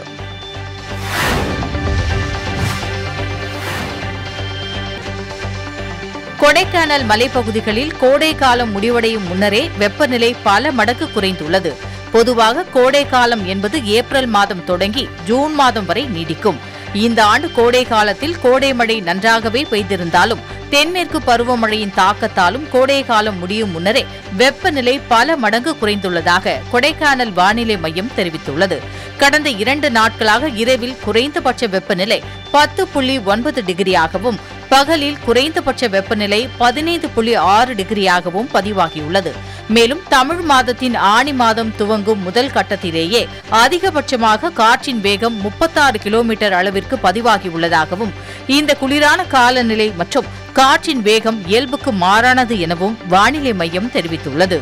கொடைக்கானல் மலைப்பகுதிகளில் கோடை காலம் முடிவடையும் முன்னரே வெப்பநிலை பல மடங்கு குறைந்துள்ளது பொதுவாக கோடை காலம் என்பது ஏப்ரல் மாதம் தொடங்கி ஜூன் மாதம் வரை நீடிக்கும் இந்த ஆண்டு கோடை காலத்தில் கோடை மழை நன்றாகவே பெய்திருந்தாலும் தென்மேற்கு பருவமழையின் தாக்கத்தாலும் கோடை காலம் முடியும் முன்னரே வெப்பநிலை பல மடங்கு குறைந்துள்ளதாக கொடைக்கானல் வானிலை மையம் தெரிவித்துள்ளது கடந்த இரண்டு நாட்களாக இரவில் குறைந்தபட்ச வெப்பநிலை பத்து புள்ளி ஒன்பது டிகிரியாகவும் பகலில் குறைந்தபட்ச வெப்பநிலை பதினைந்து புள்ளி ஆறு டிகிரியாகவும் பதிவாகியுள்ளது மேலும் தமிழ் மாதத்தின் ஆணி மாதம் துவங்கும் முதல் கட்டத்திலேயே அதிகபட்சமாக காற்றின் வேகம் முப்பத்தாறு கிலோமீட்டர் அளவிற்கு பதிவாகியுள்ளதாகவும் இந்த குளிரான காலநிலை மற்றும் காற்றின் வேகம் இயல்புக்கு மாறானது எனவும் வானிலை மையம் தெரிவித்துள்ளது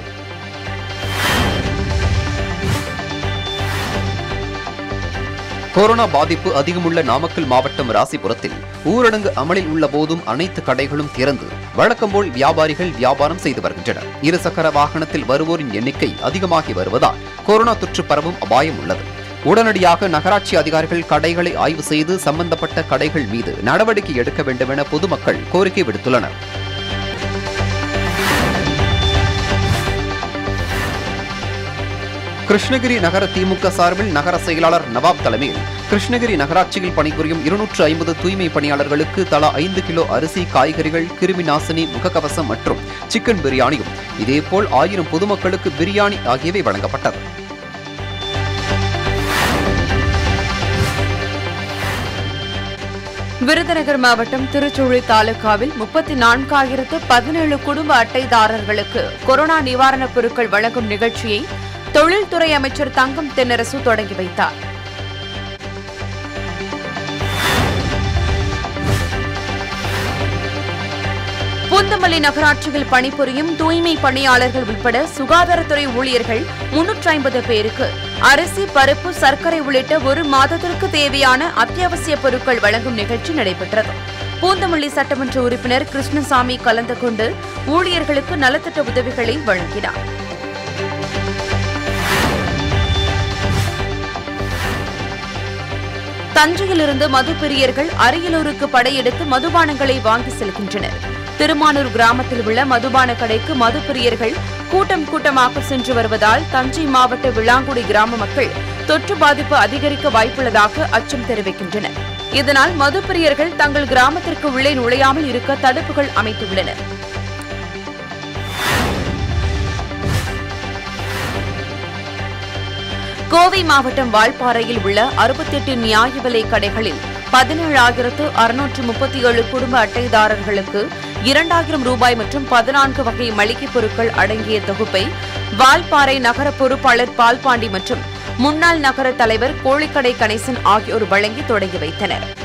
கொரோனா பாதிப்பு அதிகமுள்ள நாமக்கல் மாவட்டம் ராசிபுரத்தில் ஊரடங்கு அமலில் உள்ள போதும் அனைத்து கடைகளும் திறந்து வழக்கம்போல் வியாபாரிகள் வியாபாரம் செய்து வருகின்றனர் இருசக்கர வாகனத்தில் வருவோரின் எண்ணிக்கை அதிகமாகி வருவதால் கொரோனா தொற்று பரவும் அபாயம் உள்ளது உடனடியாக நகராட்சி அதிகாரிகள் கடைகளை ஆய்வு செய்து சம்பந்தப்பட்ட கடைகள் மீது நடவடிக்கை எடுக்க வேண்டும் என பொதுமக்கள் கோரிக்கை விடுத்துள்ளனர் கிருஷ்ணகிரி நகர திமுக சார்பில் நகர செயலாளர் நவாப் தலைமையில் கிருஷ்ணகிரி நகராட்சியில் பணிபுரியும் இருநூற்று ஐம்பது தூய்மை பணியாளர்களுக்கு தலா ஐந்து கிலோ அரிசி காய்கறிகள் கிருமி நாசினி முகக்கவசம் மற்றும் சிக்கன் பிரியாணியும் இதேபோல் ஆயிரம் பொதுமக்களுக்கு பிரியாணி ஆகியவை வழங்கப்பட்டது விருதுநகர் மாவட்டம் திருச்சுழி தாலுகாவில் முப்பத்தி நான்காயிரத்து பதினேழு குடும்ப அட்டைதாரர்களுக்கு கொரோனா நிவாரணப் பொருட்கள் வழங்கும் நிகழ்ச்சியை தொழில்துறை அமைச்சர் தங்கம் தென்னரசு தொடங்கி வைத்தார் பூந்தமல்லி நகராட்சியில் பணிபுரியும் தூய்மை பணியாளர்கள் உட்பட சுகாதாரத்துறை ஊழியர்கள் முன்னூற்றி ஐம்பது பேருக்கு அரிசி பருப்பு சர்க்கரை உள்ளிட்ட ஒரு மாதத்திற்கு தேவையான அத்தியாவசிய பொருட்கள் வழங்கும் நிகழ்ச்சி நடைபெற்றது பூந்தமல்லி சட்டமன்ற உறுப்பினர் கிருஷ்ணசாமி கலந்து கொண்டு ஊழியர்களுக்கு நலத்திட்ட உதவிகளை வழங்கினார் தஞ்சையிலிருந்து மது பிரியர்கள் அரியலூருக்கு படையெடுத்து மதுபானங்களை வாங்கி செல்கின்றனர் திருமானூர் கிராமத்தில் உள்ள மதுபான கடைக்கு மது பிரியர்கள் கூட்டம் கூட்டமாக சென்று வருவதால் தஞ்சை மாவட்ட விளாங்குடி கிராம மக்கள் தொற்று பாதிப்பு அதிகரிக்க வாய்ப்புள்ளதாக அச்சம் தெரிவிக்கின்றனர் இதனால் மது பிரியர்கள் தங்கள் கிராமத்திற்கு உள்ளே நுழையாமல் இருக்க தடுப்புகள் அமைத்துள்ளனர் கோவை மாவட்டம் வால்பாறையில் உள்ள அறுபத்தெட்டு நியாய விலை கடைகளில் பதினேழாயிரத்து அறுநூற்று முப்பத்தி ஏழு குடும்ப அட்டைதாரர்களுக்கு இரண்டாயிரம் ரூபாய் மற்றும் பதினான்கு வகை மளிகைப் பொருட்கள் அடங்கிய தொகுப்பை வால்பாறை நகர பொறுப்பாளர் பால்பாண்டி மற்றும் முன்னாள் நகர தலைவர் கோழிக்கடை கணேசன் ஆகியோர் வழங்கி தொடங்கி வைத்தனர்